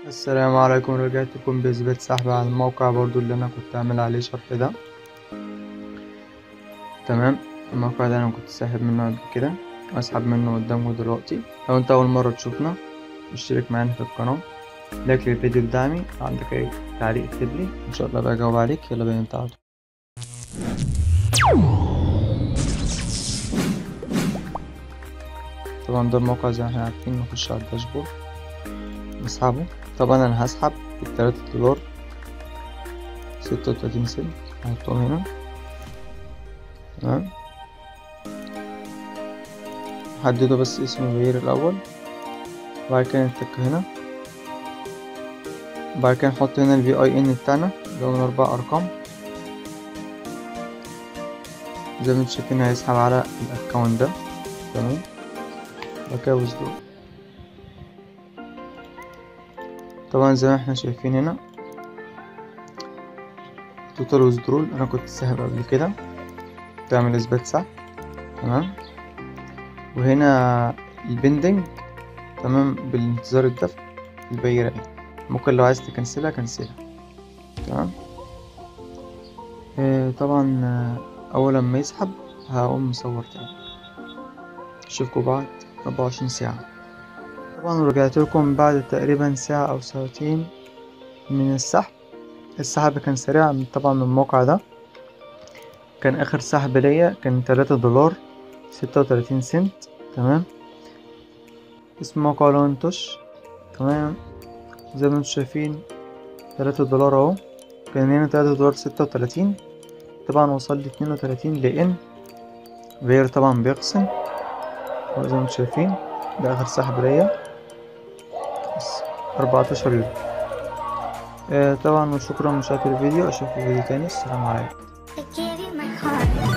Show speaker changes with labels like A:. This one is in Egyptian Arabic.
A: السلام عليكم رجعت لكم بإثبات سحب على الموقع برضو اللي أنا كنت عامل عليه شرط ده تمام الموقع ده أنا كنت ساحب منه قبل كده أسحب منه قدامكم دلوقتي لو أنت أول مرة تشوفنا اشترك معانا في القناة لايك للفيديو بدعمي عندك أي تعليق اكتبلي إن شاء الله بجاوب عليك يلا بينا نبدأ على طول. طبعا ده الموقع زي ما احنا عارفين نخش على الداشبورد نسحبه طبعا انا هسحب التلاتة دولار ستة وتلاتين سنت هحطهم هنا تمام حددوا بس اسم البير الأول بعد كده نتك هنا بعد كده نحط هنا الفي اي ان بتاعنا اللي هو أربع أرقام زي ما انتم شايفين هيسحب على الأكونت ده تمام بعد كده وصلوا طبعا زي ما احنا شايفين هنا توتال ويزدرول انا كنت ساحب قبل كده تعمل اثبات سحب تمام وهنا البندنج تمام بالانتظار الدفع البيرة اهي ممكن لو عايز تكنسلها كنسلها تمام اه طبعا آه، اول لما يسحب هقوم مصور تاني اشوفكم بعد 24 ساعة طبعا رجعت لكم بعد تقريبا ساعة أو ساعتين من السحب السحب كان سريع من- طبعا من الموقع ده كان آخر سحب ليا كان تلاتة دولار ستة وتلاتين سنت تمام اسم موقع لونتوش تمام زي ما انتم شايفين تلاتة دولار اهو كان هنا تلاتة دولار ستة وتلاتين طبعا وصل لي اتنين وتلاتين لأن فير طبعا بيقسم أهو زي ما انتم شايفين ده آخر سحب ليا بس أربعتاشر يورو آه طبعا وشكرا لمشاهدة الفيديو أشوفكم في فيديو تاني السلام عليكم
B: I gave you my heart.